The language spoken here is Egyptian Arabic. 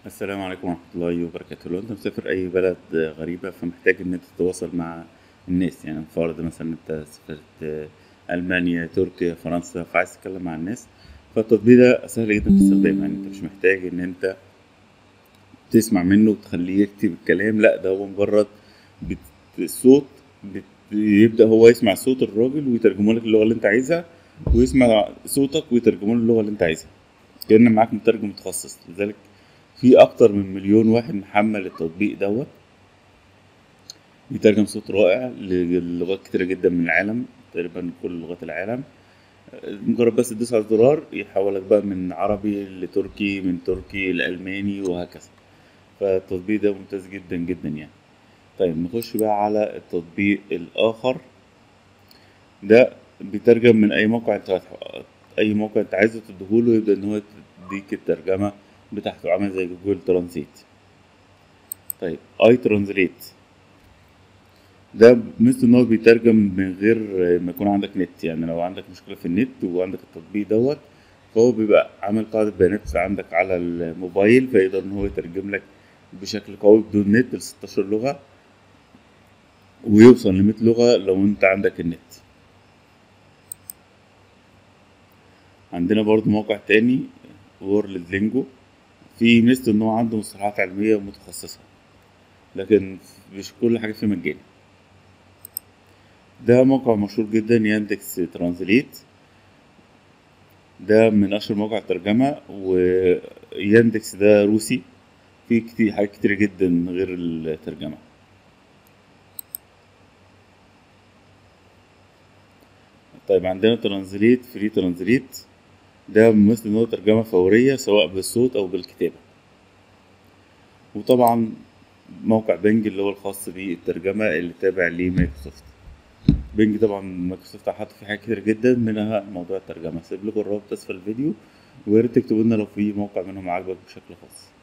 السلام عليكم ورحمة الله وبركاته لو انت مسافر اي بلد غريبة فمحتاج ان انت تتواصل مع الناس يعني فرض مثلا انت سافرت المانيا تركيا فرنسا فعايز تتكلم مع الناس فالتطبيق ده سهل جدا في استخدامه يعني انت مش محتاج ان انت تسمع منه وتخليه يكتب الكلام لا ده هو مجرد بت... الصوت بت... يبدأ هو يسمع صوت الراجل ويترجمه لك اللغة اللي انت عايزها ويسمع صوتك ويترجمه له اللغة اللي انت عايزها كأن معاك مترجم متخصص لذلك في اكتر من مليون واحد محمل التطبيق دوت بيترجم صوت رائع للغات كتيرة جدا من العالم تقريبا كل لغات العالم مجرد بس تدوس على الزرار يحولك بقى من عربي لتركي من تركي لألماني وهكذا فالتطبيق ده ممتاز جدا جدا يعني طيب نخش بقى على التطبيق الآخر ده بيترجم من أي موقع انت أي موقع انت عايزه تديهوله يبدأ إن هو يديك الترجمة بتاعته عامل زي جوجل ترانزيت طيب اي ترانزليت ده مثل ان هو بيترجم من غير ما يكون عندك نت يعني لو عندك مشكله في النت وعندك التطبيق دوت فهو بيبقى عامل قاعده بيانات عندك على الموبايل فيقدر ان هو يترجم لك بشكل قوي بدون نت ل 16 لغه ويوصل ل 100 لغه لو انت عندك النت عندنا برضو موقع تاني وورلد لينجو في ميزته ان هو عنده مصطلحات علمية متخصصة لكن مش كل حاجة فيه مجاني ده موقع مشهور جدا ياندكس ترانزليت ده من اشهر مواقع الترجمة وياندكس ده روسي فيه كتير حاجات كتيرة جدا غير الترجمة طيب عندنا ترانزليت فري ترانزليت ده مثل ان هو ترجمة فورية سواء بالصوت او بالكتابة وطبعا موقع بنج اللي هو الخاص بالترجمة اللي تابع لمايكروسوفت بنج طبعا مايكروسوفت حاطط فيه حاجات كتير جدا منها موضوع الترجمة سيب لكم الرابط اسفل الفيديو وياريت تكتبوا لنا لو في موقع منهم عاجبك بشكل خاص